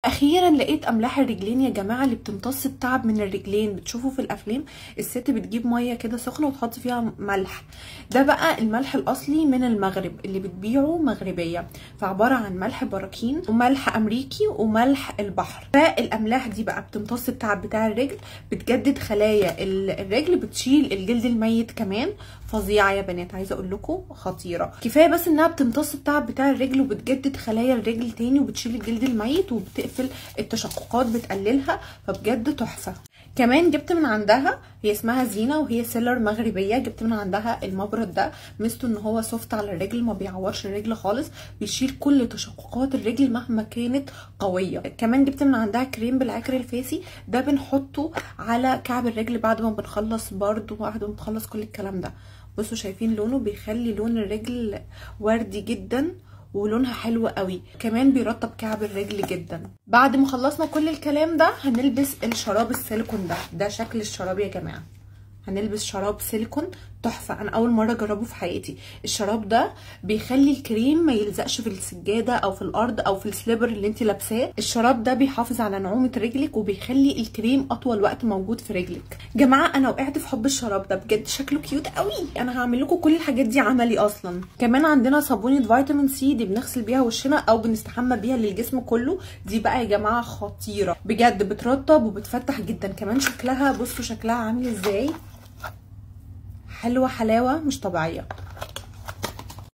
اخيرا لقيت املاح الرجلين يا جماعه اللي بتمتص التعب من الرجلين بتشوفوا في الافلام الست بتجيب ميه كده سخنه وتحط فيها ملح ده بقى الملح الاصلي من المغرب اللي بتبيعه مغربيه فعباره عن ملح براكين وملح امريكي وملح البحر فالاملاح دي بقى بتمتص التعب بتاع الرجل بتجدد خلايا الرجل بتشيل الجلد الميت كمان فظيعه يا بنات عايزه اقول لكم خطيره كفايه بس انها بتمتص التعب بتاع الرجل وبتجدد خلايا الرجل تاني وبتشيل الجلد الميت وبتقفل التشققات بتقللها فبجد تحفه كمان جبت من عندها هي اسمها زينة وهي سيلر مغربية جبت من عندها المبرد ده ميزته ان هو سوفت على الرجل ما بيعورش الرجل خالص بيشيل كل تشققات الرجل مهما كانت قوية كمان جبت من عندها كريم بالعكر الفاسي ده بنحطه على كعب الرجل بعد ما بنخلص برضو بعد ما بنخلص كل الكلام ده بصوا شايفين لونه بيخلي لون الرجل وردي جدا ولونها حلو قوي كمان بيرطب كعب الرجل جدا بعد ما خلصنا كل الكلام ده هنلبس الشراب السيليكون ده ده شكل الشراب يا جماعه هنلبس شراب سيليكون تحفه انا اول مره اجربه في حياتي الشراب ده بيخلي الكريم ما يلزقش في السجاده او في الارض او في السليبر اللي انت لابساه الشراب ده بيحافظ على نعومه رجلك وبيخلي الكريم اطول وقت موجود في رجلك جماعه انا وقعت في حب الشراب ده بجد شكله كيوت قوي انا هعمل لكم كل الحاجات دي عملي اصلا كمان عندنا صابونه فيتامين سي دي بنغسل بيها وشنا او بنستحمى بيها للجسم كله دي بقى يا جماعه خطيره بجد بترطب وبتفتح جدا كمان شكلها بصوا شكلها عامل ازاي حلوه حلاوه مش طبيعيه